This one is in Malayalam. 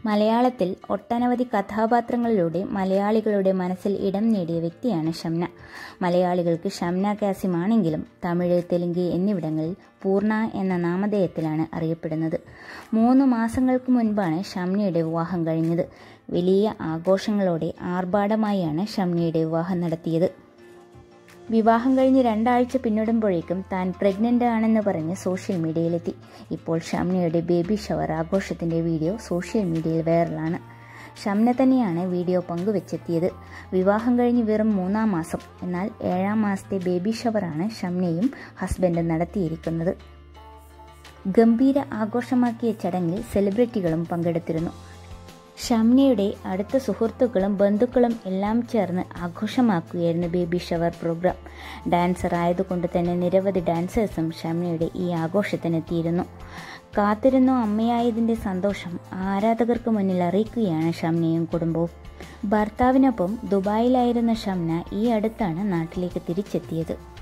മലയാളത്തിൽ ഒട്ടനവധി കഥാപാത്രങ്ങളിലൂടെ മലയാളികളുടെ മനസ്സിൽ ഇടം നേടിയ വ്യക്തിയാണ് ഷംന മലയാളികൾക്ക് ഷംന കാസിമാണെങ്കിലും തമിഴ് തെലുങ്ക് എന്നിവിടങ്ങളിൽ പൂർണ്ണ എന്ന നാമധേയത്തിലാണ് അറിയപ്പെടുന്നത് മൂന്ന് മാസങ്ങൾക്ക് മുൻപാണ് ഷംനയുടെ വിവാഹം കഴിഞ്ഞത് വലിയ ആഘോഷങ്ങളോടെ ആർഭാടമായാണ് ഷംനയുടെ വിവാഹം നടത്തിയത് വിവാഹം കഴിഞ്ഞ് രണ്ടാഴ്ച പിന്നിടുമ്പോഴേക്കും താൻ പ്രഗ്നൻ്റ് ആണെന്ന് പറഞ്ഞ് സോഷ്യൽ മീഡിയയിലെത്തി ഇപ്പോൾ ഷംനയുടെ ബേബി ഷവർ ആഘോഷത്തിൻ്റെ വീഡിയോ സോഷ്യൽ മീഡിയയിൽ വൈറലാണ് ഷംന തന്നെയാണ് വീഡിയോ പങ്കുവെച്ചെത്തിയത് വിവാഹം കഴിഞ്ഞ് വെറും മൂന്നാം മാസം എന്നാൽ ഏഴാം മാസത്തെ ബേബി ഷവറാണ് ഷംനയും ഹസ്ബൻഡും നടത്തിയിരിക്കുന്നത് ഗംഭീര ആഘോഷമാക്കിയ ചടങ്ങിൽ സെലിബ്രിറ്റികളും പങ്കെടുത്തിരുന്നു ഷംനയുടെ അടുത്ത സുഹൃത്തുക്കളും ബന്ധുക്കളും എല്ലാം ചേർന്ന് ആഘോഷമാക്കുകയായിരുന്നു ബേബി ഷവർ പ്രോഗ്രാം ഡാൻസർ ആയതുകൊണ്ട് തന്നെ നിരവധി ഡാൻസേഴ്സും ഷംനയുടെ ഈ ആഘോഷത്തിനെത്തിയിരുന്നു കാത്തിരുന്നു അമ്മയായതിൻ്റെ സന്തോഷം ആരാധകർക്ക് മുന്നിൽ അറിയിക്കുകയാണ് ഷംനയും കുടുംബവും ഭർത്താവിനൊപ്പം ദുബായിലായിരുന്ന ഷംന ഈ അടുത്താണ് നാട്ടിലേക്ക് തിരിച്ചെത്തിയത്